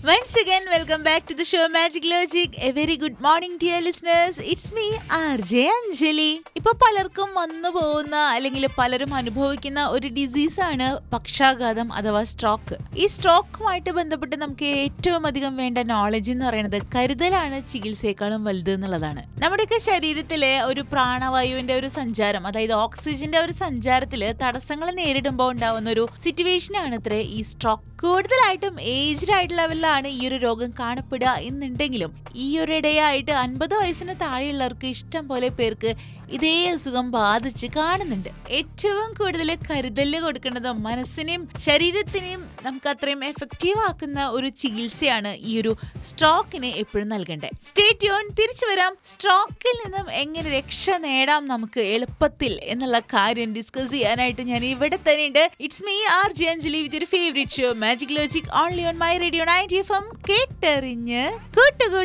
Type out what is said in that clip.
Once again, welcome back to the show Magic Logic. A very good morning, dear listeners. It's me, RJ Anjali. ഇപ്പൊ പലർക്കും വന്നു പോകുന്ന അല്ലെങ്കിൽ പലരും അനുഭവിക്കുന്ന ഒരു ഡിസീസാണ് പക്ഷാഘാതം അഥവാ സ്ട്രോക്ക് ഈ സ്ട്രോക്കുമായിട്ട് ബന്ധപ്പെട്ട് നമുക്ക് ഏറ്റവും അധികം വേണ്ട നോളജ് എന്ന് പറയുന്നത് കരുതലാണ് ചികിത്സയേക്കാളും വലുത് എന്നുള്ളതാണ് നമ്മുടെയൊക്കെ ശരീരത്തിലെ ഒരു പ്രാണവായുവിന്റെ ഒരു സഞ്ചാരം അതായത് ഓക്സിജന്റെ ഒരു സഞ്ചാരത്തില് തടസ്സങ്ങൾ നേരിടുമ്പോൾ ഉണ്ടാവുന്ന ഒരു സിറ്റുവേഷൻ ആണ് ഇത്രേ ഈ സ്ട്രോക്ക് കൂടുതലായിട്ടും ഏജ്ഡ് ആയിട്ടുള്ള ലെവലിലാണ് ഈ ഒരു രോഗം കാണപ്പെടുക എന്നുണ്ടെങ്കിലും ഈ ഒരു ഇടയായിട്ട് അൻപത് വയസ്സിന് താഴെയുള്ളവർക്ക് ഇഷ്ടം പോലെ പേർക്ക് ഇതേ അസുഖം ബാധിച്ച് കാണുന്നുണ്ട് ഏറ്റവും കൂടുതൽ കരുതല് കൊടുക്കേണ്ടത് മനസ്സിനെയും ശരീരത്തിനെയും നമുക്ക് അത്രയും എഫക്റ്റീവ് ആക്കുന്ന ഒരു ചികിത്സയാണ് ഈ ഒരു സ്ട്രോക്കിന് എപ്പോഴും നൽകേണ്ടത് സ്റ്റേറ്റ് യോൺ തിരിച്ചു വരാം സ്ട്രോക്കിൽ നിന്നും എങ്ങനെ രക്ഷ നേടാം നമുക്ക് എളുപ്പത്തിൽ എന്നുള്ള കാര്യം ഡിസ്കസ് ചെയ്യാനായിട്ട് ഞാൻ ഇവിടെ തന്നെ ഉണ്ട് it's me R J Anjali with ഒരു favourite show magic logic only on my radio ninety F M കേട്ടെറിഞ്ഞ് കൂട്ടുകൂടി